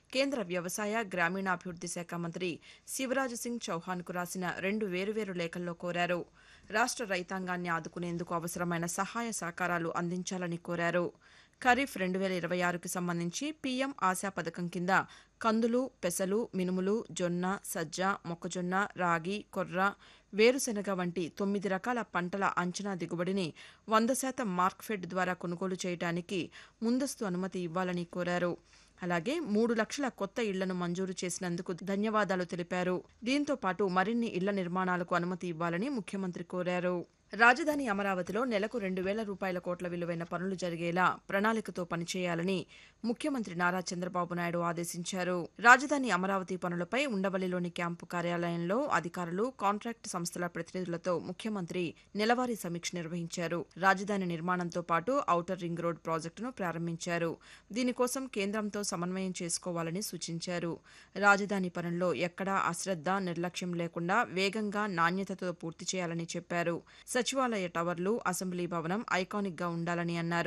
కేంద్ర వ్యవసాయ గ్రామీణాభివృద్ది శాఖ మంత్రి శివరాజ్ సింగ్ చౌహాన్కు రాసిన రెండు వేరువేరు లేఖల్లో కోరారు రాష్ట్ర రైతాంగాన్ని ఆదుకునేందుకు అవసరమైన సహాయ సహకారాలు అందించాలని కోరారు ఖరీఫ్ రెండు వేల ఇరవై ఆరుకి సంబంధించి పీఎం ఆశా పథకం కింద కందులు పెసలు మినుములు జొన్న సజ్జ మొక్కజొన్న రాగి కొర్ర వేరుశెనగ వంటి తొమ్మిది రకాల పంటల అంచనా దిగుబడిని వంద శాతం మార్క్ఫెడ్ ద్వారా కొనుగోలు చేయడానికి ముందస్తు అనుమతి ఇవ్వాలని కోరారు అలాగే మూడు లక్షల కొత్త ఇళ్లను మంజూరు చేసినందుకు ధన్యవాదాలు తెలిపారు దీంతో పాటు మరిన్ని ఇళ్ల నిర్మాణాలకు అనుమతి ఇవ్వాలని ముఖ్యమంత్రి కోరారు రాజధాని అమరావతిలో నెలకు రెండు వేల రూపాయల కోట్ల విలువైన పనులు జరిగేలా ప్రణాళికతో పనిచేయాలని ముఖ్యమంత్రి నారా చంద్రబాబు నాయుడు ఆదేశించారు రాజధాని అమరావతి పనులపై ఉండవల్లిలోని క్యాంపు కార్యాలయంలో అధికారులు కాంట్రాక్ట్ సంస్థల ప్రతినిధులతో ముఖ్యమంత్రి నెలవారీ సమీక్ష నిర్వహించారు రాజధాని నిర్మాణంతో పాటు ఔటర్ రింగ్ రోడ్ ప్రాజెక్టును ప్రారంభించారు దీనికోసం కేంద్రంతో సమన్వయం చేసుకోవాలని సూచించారు రాజధాని పనుల్లో ఎక్కడా అశ్రద్ధ నిర్లక్ష్యం లేకుండా వేగంగా నాణ్యతతో పూర్తి చేయాలని చెప్పారు సచివాలయ టవర్లు అసెంబ్లీ భవనం ఐకానిక్ గా ఉండాలని అన్నారు